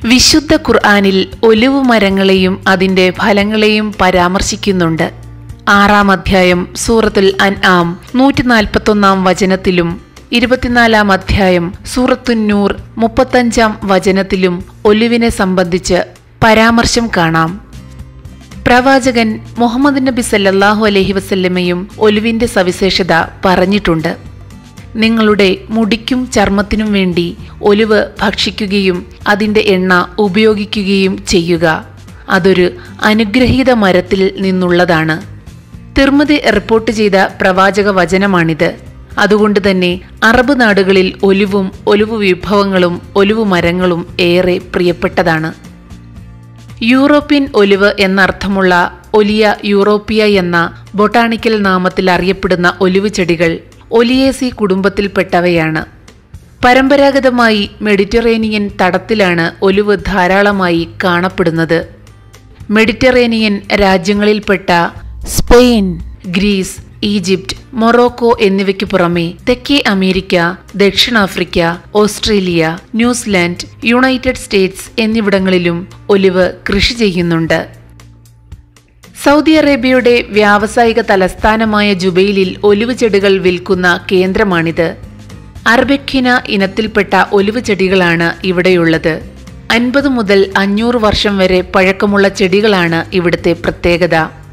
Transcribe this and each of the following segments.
വിശുദ്ധ ഖുർആാനിൽ ഒലിവ് മരങ്ങളെയും അതിന്റെ ഫലങ്ങളെയും പരാമർശിക്കുന്നുണ്ട് ആറാം അധ്യായം സൂറത്തുൽ അൻ ആം നൂറ്റി നാൽപ്പത്തൊന്നാം വചനത്തിലും ഇരുപത്തിനാലാം അധ്യായം സൂറത്തുന്നൂർ മുപ്പത്തഞ്ചാം വചനത്തിലും ഒലിവിനെ സംബന്ധിച്ച് പരാമർശം കാണാം പ്രവാചകൻ മുഹമ്മദ് നബി സല്ലല്ലാഹു അലൈഹി വസല്ലമയും ഒലിവിന്റെ സവിശേഷത പറഞ്ഞിട്ടുണ്ട് നിങ്ങളുടെ മുടിക്കും ചർമ്മത്തിനും വേണ്ടി ഒലിവ് ഭക്ഷിക്കുകയും അതിന്റെ എണ്ണ ഉപയോഗിക്കുകയും ചെയ്യുക അതൊരു അനുഗ്രഹീത മരത്തിൽ നിന്നുള്ളതാണ് തിർമതി റിപ്പോർട്ട് ചെയ്ത പ്രവാചക വചനമാണിത് അതുകൊണ്ട് തന്നെ അറബ് നാടുകളിൽ ഒലിവും ഒലിവ് വിഭവങ്ങളും ഒലിവ് മരങ്ങളും ഏറെ പ്രിയപ്പെട്ടതാണ് യൂറോപ്യൻ ഒലിവ് എന്നർത്ഥമുള്ള ഒലിയ യൂറോപ്പിയ എന്ന ബൊട്ടാണിക്കൽ നാമത്തിൽ അറിയപ്പെടുന്ന ഒലിവ് ചെടികൾ ഒലിയേസി കുടുംബത്തിൽപ്പെട്ടവയാണ് പരമ്പരാഗതമായി മെഡിറ്ററേനിയൻ തടത്തിലാണ് ഒലിവ് ധാരാളമായി കാണപ്പെടുന്നത് മെഡിറ്ററേനിയൻ രാജ്യങ്ങളിൽപ്പെട്ട സ്പെയിൻ ഗ്രീസ് ഈജിപ്റ്റ് മൊറോക്കോ എന്നിവയ്ക്ക് പുറമെ തെക്കേ അമേരിക്ക ദക്ഷിണാഫ്രിക്ക ഓസ്ട്രേലിയ ന്യൂസിലാൻഡ് യുണൈറ്റഡ് സ്റ്റേറ്റ്സ് എന്നിവിടങ്ങളിലും ഒലിവ് കൃഷി ചെയ്യുന്നുണ്ട് സൗദി അറേബ്യയുടെ വ്യാവസായിക തലസ്ഥാനമായ ജുബൈലിൽ ഒലിവ് ചെടികൾ വിൽക്കുന്ന കേന്ദ്രമാണിത് അർബെഖിന ഇനത്തിൽപ്പെട്ട ഒലിവ് ചെടികളാണ് ഇവിടെയുള്ളത് അൻപത് മുതൽ അഞ്ഞൂറ് വർഷം വരെ പഴക്കമുള്ള ചെടികളാണ് ഇവിടുത്തെ പ്രത്യേകത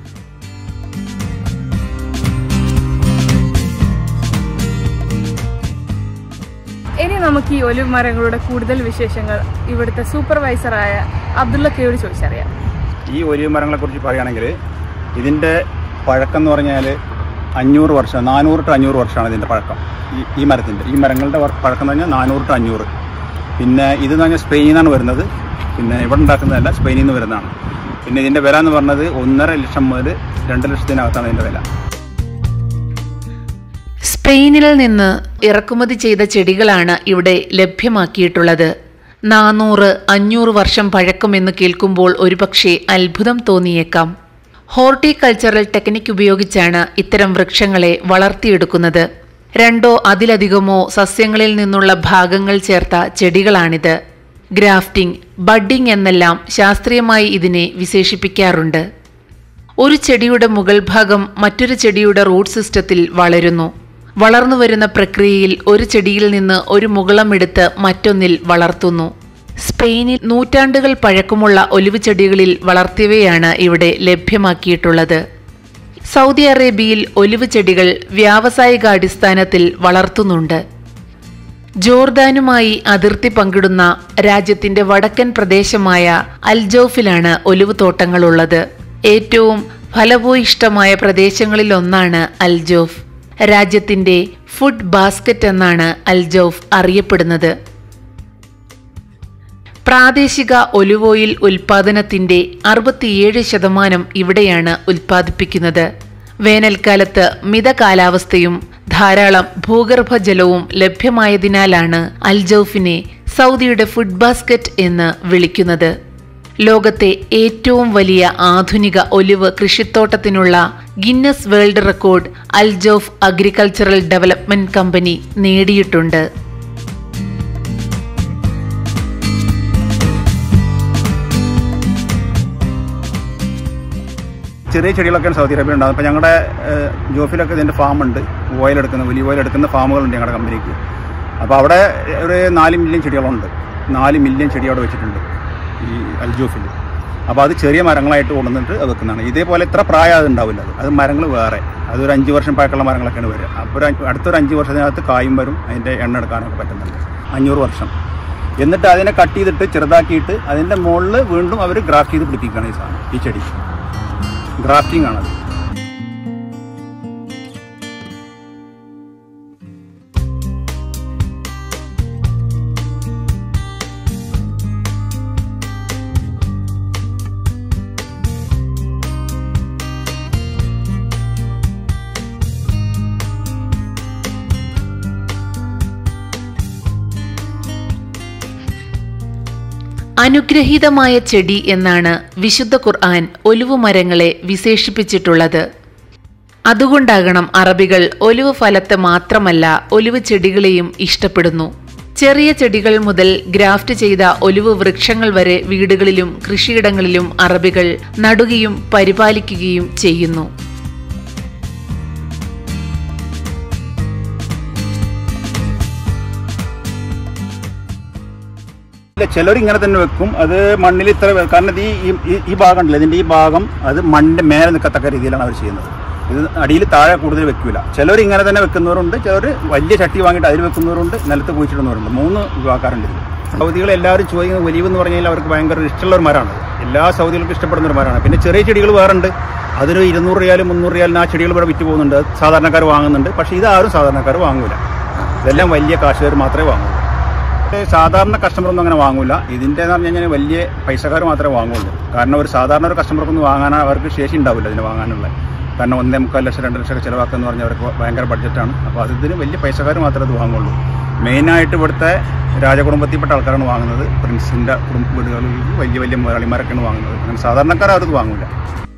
ഇനി നമുക്ക് ഈ ഒലിവ് മരങ്ങളുടെ കൂടുതൽ വിശേഷങ്ങൾ ഇവിടുത്തെ സൂപ്പർവൈസറായ അബ്ദുള്ളക്കയോട് ചോദിച്ചറിയാം ഈ ഒലിവ് മരങ്ങളെ കുറിച്ച് പറയുകയാണെങ്കിൽ ഇതിൻ്റെ പഴക്കം എന്ന് പറഞ്ഞാൽ അഞ്ഞൂറ് വർഷം നാനൂറ് ടു അഞ്ഞൂറ് വർഷമാണ് ഇതിൻ്റെ പഴക്കം ഈ ഈ മരത്തിൻ്റെ ഈ മരങ്ങളുടെ വർ- പഴക്കം എന്ന് പറഞ്ഞാൽ നാനൂറ് ടു അഞ്ഞൂറ് പിന്നെ ഇതെന്ന് പറഞ്ഞാൽ സ്പെയിനിൽ നിന്നാണ് വരുന്നത് പിന്നെ ഇവിടെ ഉണ്ടാക്കുന്നതല്ല സ്പെയിനിൽ നിന്ന് വരുന്നതാണ് പിന്നെ ഇതിൻ്റെ വില എന്ന് പറഞ്ഞത് ഒന്നര ലക്ഷം മുതൽ രണ്ട് ലക്ഷത്തിനകത്താണ് ഇതിൻ്റെ വില സ്പെയിനിൽ നിന്ന് ഇറക്കുമതി ചെയ്ത ചെടികളാണ് ഇവിടെ ലഭ്യമാക്കിയിട്ടുള്ളത് നാനൂറ് അഞ്ഞൂറ് വർഷം പഴക്കമെന്ന് കേൾക്കുമ്പോൾ ഒരുപക്ഷെ അത്ഭുതം തോന്നിയേക്കാം ഹോർട്ടിക്കൾച്ചറൽ ടെക്നിക് ഉപയോഗിച്ചാണ് ഇത്തരം വൃക്ഷങ്ങളെ വളർത്തിയെടുക്കുന്നത് രണ്ടോ അതിലധികമോ സസ്യങ്ങളിൽ നിന്നുള്ള ഭാഗങ്ങൾ ചേർത്ത ചെടികളാണിത് ഗ്രാഫ്റ്റിംഗ് ബഡ്ഡിംഗ് എന്നെല്ലാം ശാസ്ത്രീയമായി ഇതിനെ വിശേഷിപ്പിക്കാറുണ്ട് ഒരു ചെടിയുടെ മുകൾ ഭാഗം മറ്റൊരു ചെടിയുടെ റൂട്ട് സിസ്റ്റത്തിൽ വളരുന്നു വളർന്നു വരുന്ന പ്രക്രിയയിൽ ഒരു ചെടിയിൽ നിന്ന് ഒരു മുകളമെടുത്ത് മറ്റൊന്നിൽ വളർത്തുന്നു സ്പെയിനിൽ നൂറ്റാണ്ടുകൾ പഴക്കമുള്ള ഒലിവ് ചെടികളിൽ വളർത്തിയവയാണ് ഇവിടെ ലഭ്യമാക്കിയിട്ടുള്ളത് സൗദി അറേബ്യയിൽ ഒലിവ് ചെടികൾ വ്യാവസായികാടിസ്ഥാനത്തിൽ വളർത്തുന്നുണ്ട് ജോർദാനുമായി അതിർത്തി പങ്കിടുന്ന രാജ്യത്തിന്റെ വടക്കൻ പ്രദേശമായ അൽജോഫിലാണ് ഒലിവ് തോട്ടങ്ങളുള്ളത് ഏറ്റവും ഫലഭൂയിഷ്ടമായ പ്രദേശങ്ങളിലൊന്നാണ് അൽജോഫ് രാജ്യത്തിന്റെ ഫുഡ് ബാസ്ക്കറ്റ് എന്നാണ് അൽജോഫ് അറിയപ്പെടുന്നത് പ്രാദേശിക ഒലിവ് ഓയിൽ ഉൽപാദനത്തിന്റെ അറുപത്തിയേഴ് ശതമാനം ഇവിടെയാണ് ഉൽപ്പാദിപ്പിക്കുന്നത് വേനൽക്കാലത്ത് മിത കാലാവസ്ഥയും ധാരാളം ഭൂഗർഭജലവും ലഭ്യമായതിനാലാണ് അൽജൌഫിനെ സൗദിയുടെ ഫുഡ് ബാസ്ക്കറ്റ് എന്ന് വിളിക്കുന്നത് ലോകത്തെ ഏറ്റവും വലിയ ആധുനിക ഒലിവ് കൃഷിത്തോട്ടത്തിനുള്ള Guinness World Record Al Jouf agricultural development company നേടിയിട്ടുണ്ട് ചെറിയ ചെടികളൊക്കെയാണ് സൗദി അറേബ്യ ഉണ്ടാകുന്നത് അപ്പോൾ ഞങ്ങളുടെ ഏഹ്, ജോഫിലൊക്കെ ഇതിൻ്റെ ഫാമുണ്ട് ഓയിൽ എടുക്കുന്ന വലിയ ഓയിൽ എടുക്കുന്ന ഫാമുകളുണ്ട് ഞങ്ങളുടെ കമ്പനിക്ക് അപ്പോൾ അവിടെ ഒരു നാല് മില്യൺ ചെടികളുണ്ട് നാല് മില്യൺ ചെടി അവിടെ വെച്ചിട്ടുണ്ട് ഈ അൽജോഫിൽ അപ്പോൾ അത് ചെറിയ മരങ്ങളായിട്ട് കൊണ്ടുവന്നിട്ട് അത് വെക്കുന്നതാണ് ഇതേപോലെ ഇത്ര പ്രായം അത് ഉണ്ടാവില്ല അത് അത് മരങ്ങൾ വേറെ അതൊരു അഞ്ച് വർഷം പഴക്കമുള്ള മരങ്ങളൊക്കെയാണ് വരിക അപ്പോൾ ഒരു അഞ്ച്- അടുത്തൊരു അഞ്ച് വർഷത്തിനകത്ത് കായും വരും അതിൻ്റെ എണ്ണ എടുക്കാനൊക്കെ പറ്റുന്നുണ്ട് അഞ്ഞൂറ് വർഷം എന്നിട്ട് അതിനെ കട്ട് ചെയ്തിട്ട് ചെറുതാക്കിയിട്ട് അതിൻ്റെ മുകളിൽ വീണ്ടും അവർ ഗ്രാഫ്റ്റ് ചെയ്ത് പിടിപ്പിക്കുകയാണ് ഈ സാധനം ഈ ചെടി ഗ്രാഫ്റ്റിംഗ് ആണത് അനുഗ്രഹീതമായ ചെടി എന്നാണ് വിശുദ്ധ ഖുർആൻ ഒലിവ് മരങ്ങളെ വിശേഷിപ്പിച്ചിട്ടുള്ളത് അതുകൊണ്ടാകണം അറബികൾ ഒലിവ് ഫലത്തെ മാത്രമല്ല ഒലിവ് ചെടികളെയും ഇഷ്ടപ്പെടുന്നു ചെറിയ ചെടികൾ മുതൽ ഗ്രാഫ്റ്റ് ചെയ്ത ഒലിവ് വൃക്ഷങ്ങൾ വരെ വീടുകളിലും കൃഷിയിടങ്ങളിലും അറബികൾ നടുകയും പരിപാലിക്കുകയും ചെയ്യുന്നു ഇല്ല ചിലർ ഇങ്ങനെ തന്നെ വെക്കും അത് മണ്ണിൽ ഇത്ര വെ- കാരണം ഇത് ഈ ഈ- ഈ ഭാഗം ഉണ്ടല്ലോ ഇതിന്റെ ഈ ഭാഗം അത് മണ്ണിന്റെ മേലെ നിൽക്കത്തക്ക രീതിയിലാണ് അവർ ചെയ്യുന്നത് ഇത് അടിയിൽ താഴെ കൂടുതൽ വെക്കൂല ചിലർ ഇങ്ങനെ തന്നെ വെക്കുന്നവരുണ്ട് ചിലർ വലിയ ചട്ടി വാങ്ങിയിട്ട് അതിൽ വെക്കുന്നവരുണ്ട് നിലത്ത് കുഴിച്ചിടുന്നവരുണ്ട് മൂന്ന് വിഭാഗക്കാരുണ്ട് ഇതിൽ സൗദികൾ എല്ലാവരും ചോദിക്കുന്നത് ഒലിവ് എന്ന് പറഞ്ഞു കഴിഞ്ഞാൽ അവർക്ക് ഭയങ്കര ഇഷ്ടമുള്ള ഒരു മരമാണ് എല്ലാ സൗദികൾക്കും ഇഷ്ടപ്പെടുന്ന ഒരു മരമാണ് പിന്നെ ചെറിയ ചെടികൾ വേറുണ്ട് അതിന് ഇരുന്നൂറ് റിയാലും മുന്നൂറ് റിയാലിന് ആ ചെടികൾ ഇവിടെ വിറ്റ് പോകുന്നുണ്ട് അത് സാധാരണക്കാർ വാങ്ങുന്നുണ്ട് പക്ഷേ ഇതാരും സാധാരണക്കാർ വാങ്ങൂല ഇതെല്ലാം വലിയ കാശുകാർ മാത്രമേ വാങ്ങൂ ഇത് സാധാരണ കസ്റ്റമർ ഒന്നും അങ്ങനെ വാങ്ങൂല ഇതിന്റെ എന്ന് പറഞ്ഞു കഴിഞ്ഞാൽ വലിയ പൈസക്കാർ മാത്രമേ വാങ്ങുള്ളൂ കാരണം ഒരു സാധാരണ ഒരു കസ്റ്റമർക്കൊന്നും വാങ്ങാൻ അവർക്ക് ശേഷി ഉണ്ടാവില്ല ഇതിന് വാങ്ങാനുള്ള കാരണം ഒന്നേ മുക്കാൽ ലക്ഷം രണ്ട് ലക്ഷം ഒക്കെ ചിലവാക്കുന്ന പറഞ്ഞാൽ അവർക്ക് ഭയങ്കര ബഡ്ജറ്റാണ് അപ്പോൾ അത് ഇതിന് വലിയ പൈസക്കാർ മാത്രമേ ഇത് വാങ്ങുള്ളൂ മെയിനായിട്ട് ഇവിടുത്തെ രാജകുടുംബത്തിൽപ്പെട്ട ആൾക്കാരാണ് വാങ്ങുന്നത് പ്രിൻസിൻ്റെ കുടുംബ വീടുകളിൽ വലിയ വലിയ മുതലാളിമാരൊക്കെയാണ് വാങ്ങുന്നത് അങ്ങനെ സാധാരണക്കാർ അവരത് വാങ്ങൂല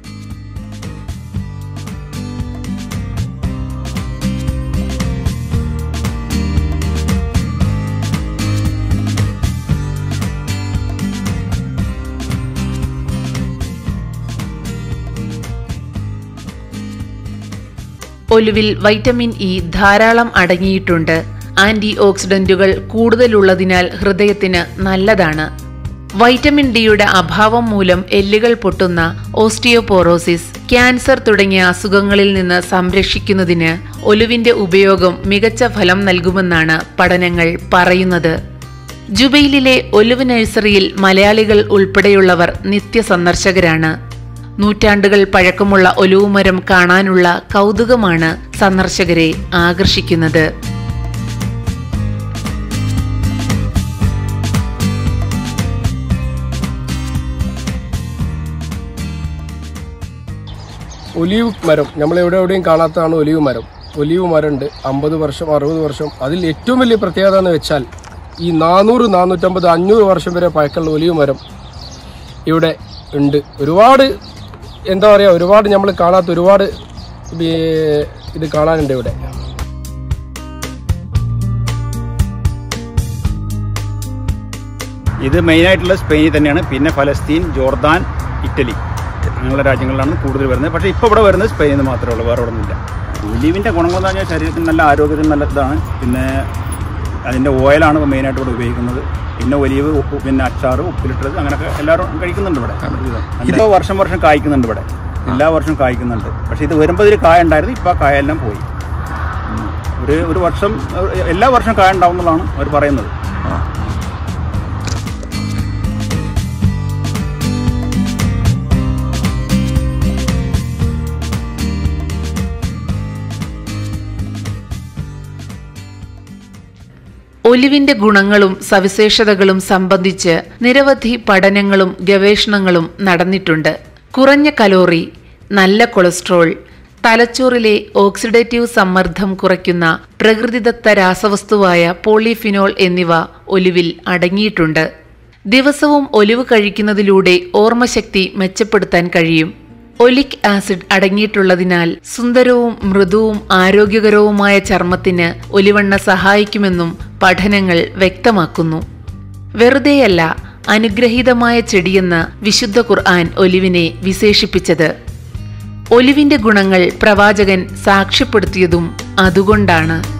ഒലിവിൽ വൈറ്റമിൻ ഇ ധാരാളം അടങ്ങിയിട്ടുണ്ട് ആന്റി ഓക്സിഡന്റുകൾ കൂടുതലുള്ളതിനാൽ ഹൃദയത്തിന് നല്ലതാണ് വൈറ്റമിൻ ഡിയുടെ അഭാവം മൂലം എല്ലുകൾ പൊട്ടുന്ന ഓസ്റ്റിയോപോറോസിസ് ക്യാൻസർ തുടങ്ങിയ അസുഖങ്ങളിൽ നിന്ന് സംരക്ഷിക്കുന്നതിന് ഒലിവിന്റെ ഉപയോഗം മികച്ച ഫലം നൽകുമെന്നാണ് പഠനങ്ങൾ പറയുന്നത് ജുബൈലിലെ ഒലിവ് നഴ്സറിയിൽ മലയാളികൾ ഉൾപ്പെടെയുള്ളവർ നിത്യസന്ദർശകരാണ് നൂറ്റാണ്ടുകൾ പഴക്കമുള്ള ഒലിവുമരം കാണാനുള്ള കൗതുകമാണ് സന്ദർശകരെ ആകർഷിക്കുന്നത് ഒലീവ് മരം നമ്മൾ എവിടെ എവിടെയും കാണാത്തതാണ് ഒലീവ് മരം ഒലീവ് മരം ഉണ്ട് അമ്പത് വർഷം അറുപത് വർഷം അതിൽ ഏറ്റവും വലിയ പ്രത്യേകത എന്ന് വെച്ചാൽ ഈ നാനൂറ് നാനൂറ്റമ്പത് അഞ്ഞൂറ് വർഷം വരെ പഴക്കമുള്ള ഒലീവ് മരം ഇവിടെ ഉണ്ട് ഒരുപാട് എന്താ പറയുക ഒരുപാട് നമ്മൾ കാണാത്ത ഒരുപാട് ഈ ഇത് കാണാനുണ്ട് ഇവിടെ ഇത് മെയിനായിട്ടുള്ള സ്പെയിനിൽ തന്നെയാണ് പിന്നെ ഫലസ്തീൻ ജോർദാൻ ഇറ്റലി അങ്ങനെയുള്ള രാജ്യങ്ങളിലാണ് കൂടുതൽ വരുന്നത് പക്ഷേ ഇപ്പോൾ ഇവിടെ വരുന്നത് സ്പെയിനിൽ നിന്ന് മാത്രമേ ഉള്ളൂ വേറെ ഒന്നുമില്ല ഒലിവിൻ്റെ ഗുണങ്ങൾ എന്ന് പറഞ്ഞാൽ ശരീരത്തിന് നല്ല ആരോഗ്യത്തിന് നല്ല ഇതാണ് പിന്നെ അതിൻ്റെ ഓയിലാണ് മെയിനായിട്ട് ഇവിടെ ഉപയോഗിക്കുന്നത് പിന്നെ ഒലിവ് ഉപ്പ് പിന്നെ അച്ചാറ് ഉപ്പിലിട്ടത് അങ്ങനെയൊക്കെ എല്ലാവരും കഴിക്കുന്നുണ്ട് ഇവിടെ ഇപ്പോൾ വർഷം വർഷം കായ്ക്കുന്നുണ്ട് ഇവിടെ എല്ലാ വർഷവും കായ്ക്കുന്നുണ്ട് പക്ഷേ ഇത് വരുമ്പോൾ ഇതിൽ കായ ഉണ്ടായിരുന്നു ഇപ്പോൾ ആ കായെല്ലാം പോയി ഉം. ഒരു ഒരു വർഷം എല്ലാ വർഷവും കായ ഉണ്ടാവും എന്നുള്ളതാണ് അവർ പറയുന്നത് ഒലിവിന്റെ ഗുണങ്ങളും സവിശേഷതകളും സംബന്ധിച്ച് നിരവധി പഠനങ്ങളും ഗവേഷണങ്ങളും നടന്നിട്ടുണ്ട് കുറഞ്ഞ കലോറി നല്ല കൊളസ്ട്രോൾ തലച്ചോറിലെ ഓക്സിഡേറ്റീവ് സമ്മർദ്ദം കുറയ്ക്കുന്ന പ്രകൃതിദത്ത രാസവസ്തുവായ പോളിഫിനോൾ എന്നിവ ഒലിവിൽ അടങ്ങിയിട്ടുണ്ട് ദിവസവും ഒലിവ് കഴിക്കുന്നതിലൂടെ ഓർമ്മശക്തി മെച്ചപ്പെടുത്താൻ കഴിയും ഒലിക് ആസിഡ് അടങ്ങിയിട്ടുള്ളതിനാൽ സുന്ദരവും മൃദുവും ആരോഗ്യകരവുമായ ചർമ്മത്തിന് ഒലിവെണ്ണ സഹായിക്കുമെന്നും പഠനങ്ങൾ വ്യക്തമാക്കുന്നു വെറുതെയല്ല അനുഗ്രഹീതമായ ചെടിയെന്ന് വിശുദ്ധ ഖുർആൻ ഒലിവിനെ വിശേഷിപ്പിച്ചത് ഒലിവിന്റെ ഗുണങ്ങൾ പ്രവാചകൻ സാക്ഷ്യപ്പെടുത്തിയതും അതുകൊണ്ടാണ്